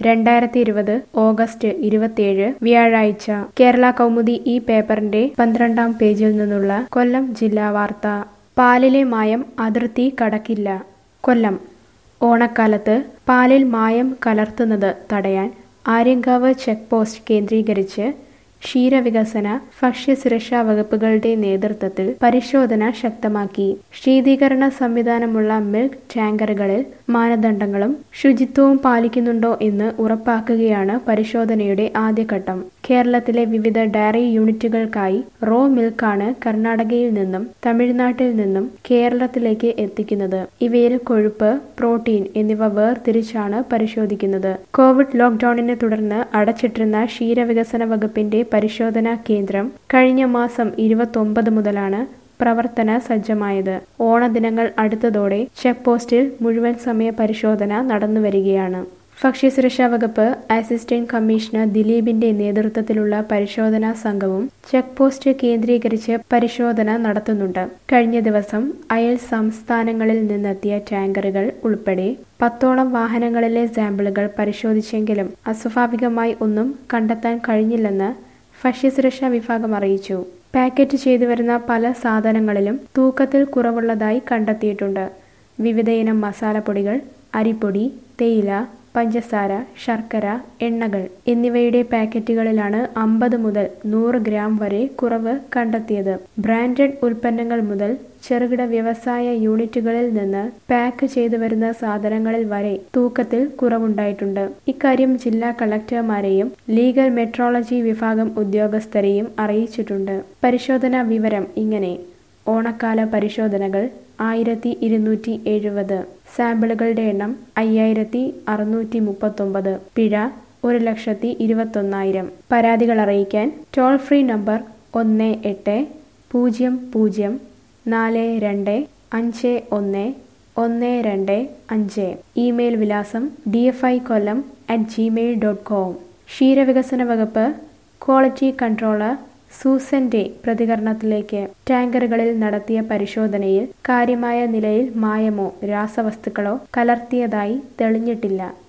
രണ്ടായിരത്തി ഇരുപത് ഓഗസ്റ്റ് ഇരുപത്തിയേഴ് വ്യാഴാഴ്ച കേരള കൗമുദി ഈ പേപ്പറിന്റെ പന്ത്രണ്ടാം പേജിൽ നിന്നുള്ള കൊല്ലം ജില്ലാ വാർത്ത പാലിലെ മായം അതിർത്തി കടക്കില്ല കൊല്ലം ഓണക്കാലത്ത് പാലിൽ മായം കലർത്തുന്നത് തടയാൻ ആര്യങ്കാവ് ചെക്ക് പോസ്റ്റ് കേന്ദ്രീകരിച്ച് ക്ഷീരവികസന ഭക്ഷ്യസുരക്ഷാ വകുപ്പുകളുടെ നേതൃത്വത്തിൽ പരിശോധന ശക്തമാക്കി ശീതീകരണ സംവിധാനമുള്ള മിൽക്ക് ടാങ്കറുകളിൽ മാനദണ്ഡങ്ങളും ശുചിത്വവും പാലിക്കുന്നുണ്ടോ എന്ന് ഉറപ്പാക്കുകയാണ് പരിശോധനയുടെ ആദ്യഘട്ടം കേരളത്തിലെ വിവിധ ഡയറി യൂണിറ്റുകൾക്കായി റോ മിൽക്കാണ് കർണാടകയിൽ നിന്നും തമിഴ്നാട്ടിൽ നിന്നും കേരളത്തിലേക്ക് എത്തിക്കുന്നത് ഇവയിൽ കൊഴുപ്പ് പ്രോട്ടീൻ എന്നിവ വേർതിരിച്ചാണ് പരിശോധിക്കുന്നത് കോവിഡ് ലോക്ക്ഡൌണിനെ തുടർന്ന് അടച്ചിട്ടിരുന്ന ക്ഷീരവികസന വകുപ്പിന്റെ പരിശോധനാ കേന്ദ്രം കഴിഞ്ഞ മാസം ഇരുപത്തൊമ്പത് മുതലാണ് പ്രവർത്തന സജ്ജമായത് ഓണദിനങ്ങൾ അടുത്തതോടെ ചെക്ക് പോസ്റ്റിൽ മുഴുവൻ സമയ പരിശോധന നടന്നുവരികയാണ് ഭക്ഷ്യസുരക്ഷാ വകുപ്പ് അസിസ്റ്റന്റ് കമ്മീഷണർ ദിലീപിന്റെ നേതൃത്വത്തിലുള്ള പരിശോധനാ സംഘവും ചെക്ക് പോസ്റ്റ് കേന്ദ്രീകരിച്ച് പരിശോധന നടത്തുന്നുണ്ട് കഴിഞ്ഞ ദിവസം അയൽ സംസ്ഥാനങ്ങളിൽ നിന്നെത്തിയ ടാങ്കറുകൾ ഉൾപ്പെടെ പത്തോളം വാഹനങ്ങളിലെ സാമ്പിളുകൾ പരിശോധിച്ചെങ്കിലും അസ്വാഭാവികമായി ഒന്നും കണ്ടെത്താൻ കഴിഞ്ഞില്ലെന്ന് ഭക്ഷ്യസുരക്ഷാ വിഭാഗം അറിയിച്ചു പാക്കറ്റ് ചെയ്തു വരുന്ന പല സാധനങ്ങളിലും തൂക്കത്തിൽ കുറവുള്ളതായി കണ്ടെത്തിയിട്ടുണ്ട് വിവിധയിനം മസാലപ്പൊടികൾ അരിപ്പൊടി തേയില പഞ്ചസാര ശർക്കര എണ്ണകൾ എന്നിവയുടെ പാക്കറ്റുകളിലാണ് അമ്പത് മുതൽ നൂറ് ഗ്രാം വരെ കുറവ് കണ്ടെത്തിയത് ബ്രാൻഡഡ് ഉൽപ്പന്നങ്ങൾ മുതൽ ചെറുകിട വ്യവസായ യൂണിറ്റുകളിൽ നിന്ന് പാക്ക് ചെയ്തു വരുന്ന സാധനങ്ങളിൽ വരെ തൂക്കത്തിൽ കുറവുണ്ടായിട്ടുണ്ട് ഇക്കാര്യം ജില്ലാ കളക്ടർമാരെയും ലീഗൽ മെട്രോളജി വിഭാഗം ഉദ്യോഗസ്ഥരെയും അറിയിച്ചിട്ടുണ്ട് പരിശോധനാ വിവരം ഇങ്ങനെ ഓണക്കാല പരിശോധനകൾ ആയിരത്തി ഇരുന്നൂറ്റി എഴുപത് സാമ്പിളുകളുടെ എണ്ണം അയ്യായിരത്തി അറുന്നൂറ്റി മുപ്പത്തൊമ്പത് പിഴ ഒരു ലക്ഷത്തി ഇരുപത്തൊന്നായിരം പരാതികൾ അറിയിക്കാൻ ടോൾ ഫ്രീ നമ്പർ ഒന്ന് എട്ട് പൂജ്യം പൂജ്യം നാല് രണ്ട് അഞ്ച് ഒന്ന് ഒന്ന് രണ്ട് അഞ്ച് ഇമെയിൽ വിലാസം D F I Kollam at gmail dot com ക്ഷീരവികസന വകുപ്പ് ക്വാളിറ്റി കൺട്രോളർ സൂസന്റെ പ്രതികരണത്തിലേക്ക് ടാങ്കറുകളിൽ നടത്തിയ പരിശോധനയിൽ കാര്യമായ നിലയിൽ മായമോ രാസവസ്തുക്കളോ കലർത്തിയതായി തെളിഞ്ഞിട്ടില്ല